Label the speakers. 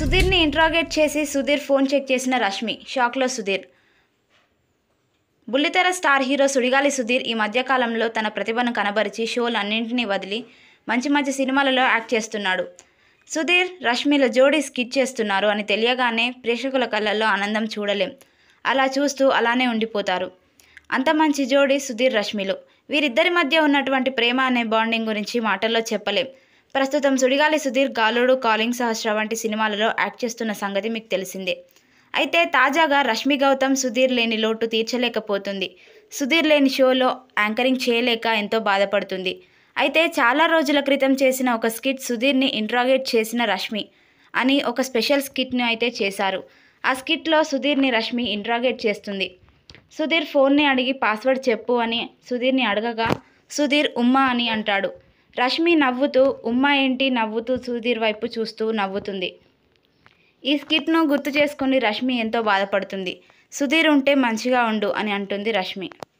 Speaker 1: సుధీర్ని interrogate చేసి Sudheer phone check చేసిన రష్మి షాక్లో సుధీర్ బుల్లితెర స్టార్ హీరో సుడిగాలి సుధీర్ ఈ మధ్యకాలంలో తన ప్రతిభను కనబరిచి షోలు అన్నింటినీ వదిలి మంచి మంచి సినిమాలలో యాక్ట్ చేస్తున్నాడు సుధీర్ రష్మిల జోడీ స్కిట్ చేస్తున్నారు అని తెలియగానే ప్రేక్షకుల కళ్ళల్లో ఆనందం చూడలేం అలా చూస్తూ అలానే ఉండిపోతారు అంత మంచి జోడీ సుధీర్ రష్మిలు వీరిద్దరి మధ్య ఉన్నటువంటి ప్రేమ అనే బాండింగ్ గురించి మాటల్లో చెప్పలేం ప్రస్తుతం సుడిగాలి సుధీర్ గాలుడు కాలింగ్ సహస్ర వంటి సినిమాలలో యాక్ట్ చేస్తున్న సంగతి మీకు తెలిసిందే అయితే తాజాగా రష్మి గౌతమ్ సుధీర్ లేని లోటు తీర్చలేకపోతుంది సుధీర్ లేని షోలో యాంకరింగ్ చేయలేక ఎంతో బాధపడుతుంది అయితే చాలా రోజుల క్రితం చేసిన ఒక స్కిట్ సుధీర్ని ఇంట్రాగేట్ చేసిన రష్మి అని ఒక స్పెషల్ స్కిట్ని అయితే చేశారు ఆ స్కిట్లో సుధీర్ని రష్మి ఇంట్రాగేట్ చేస్తుంది సుధీర్ ఫోన్ని అడిగి పాస్వర్డ్ చెప్పు అని సుధీర్ని అడగగా సుధీర్ ఉమ్మా అని అంటాడు రష్మి నవ్వుతూ ఉమ్మా ఏంటి నవ్వుతూ సుధీర్ వైపు చూస్తూ నవ్వుతుంది ఈ స్కిట్ను గుర్తు చేసుకుని రష్మి ఎంతో బాధపడుతుంది సుధీర్ ఉంటే మంచిగా ఉండు అని అంటుంది రష్మి